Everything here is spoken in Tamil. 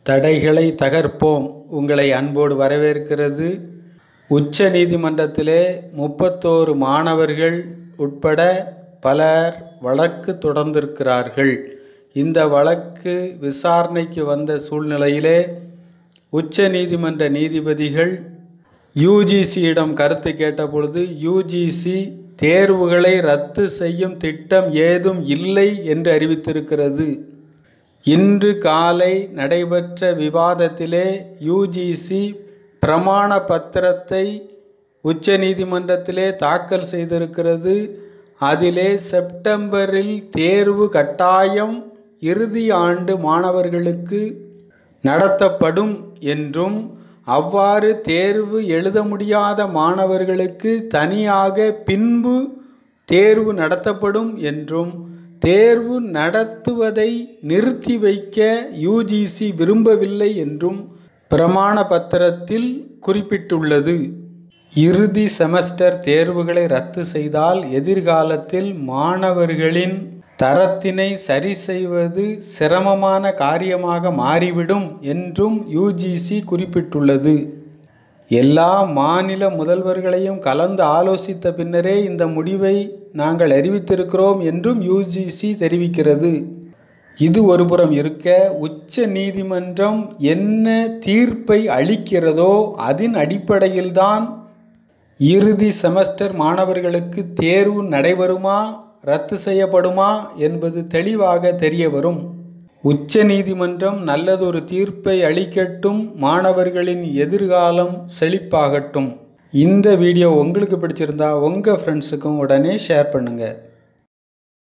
தடைகளை தகர்ப்போம் உங்களை அன்போடு வரவேற்கிறது உச்ச நீதிமன்றத்திலே முப்பத்தோரு மாணவர்கள் உட்பட பலர் வழக்கு தொடர்ந்திருக்கிறார்கள் இந்த வழக்கு விசாரணைக்கு வந்த சூழ்நிலையிலே உச்ச நீதிமன்ற நீதிபதிகள் யூஜிசியிடம் கருத்து கேட்டபொழுது யூஜிசி தேர்வுகளை ரத்து செய்யும் திட்டம் ஏதும் இல்லை என்று அறிவித்திருக்கிறது இன்று காலை நடைபெற்ற விவாதத்திலே யூஜிசி பிரமாண பத்திரத்தை உச்ச நீதிமன்றத்திலே தாக்கல் செய்திருக்கிறது அதிலே செப்டம்பரில் தேர்வு கட்டாயம் இறுதி ஆண்டு மாணவர்களுக்கு நடத்தப்படும் என்றும் அவ்வாறு தேர்வு எழுத முடியாத மாணவர்களுக்கு தனியாக பின்பு தேர்வு நடத்தப்படும் என்றும் தேர்வு நடத்துவதை நிறுத்தி வைக்க யூஜிசி விரும்பவில்லை என்றும் பிரமாண பத்திரத்தில் குறிப்பிட்டுள்ளது இறுதி செமஸ்டர் தேர்வுகளை ரத்து செய்தால் எதிர்காலத்தில் மாணவர்களின் தரத்தினை சரி செய்வது சிரமமான காரியமாக மாறிவிடும் என்றும் யூஜிசி குறிப்பிட்டுள்ளது எல்லா மாநில முதல்வர்களையும் கலந்து ஆலோசித்த பின்னரே இந்த முடிவை நாங்கள் அறிவித்திருக்கிறோம் என்றும் யூஜிசி தெரிவிக்கிறது இது ஒருபுறம் இருக்க உச்ச நீதிமன்றம் என்ன தீர்ப்பை அளிக்கிறதோ அதன் அடிப்படையில்தான் இறுதி செமஸ்டர் மாணவர்களுக்கு தேர்வு நடைபெறுமா ரத்து செய்யப்படுமா என்பது தெளிவாக தெரிய வரும் உச்ச நீதிமன்றம் நல்லதொரு தீர்ப்பை அளிக்கட்டும் மாணவர்களின் எதிர்காலம் செழிப்பாகட்டும் இந்த வீடியோ உங்களுக்கு பிடிச்சிருந்தா உங்கள் ஃப்ரெண்ட்ஸுக்கும் உடனே ஷேர் பண்ணுங்கள்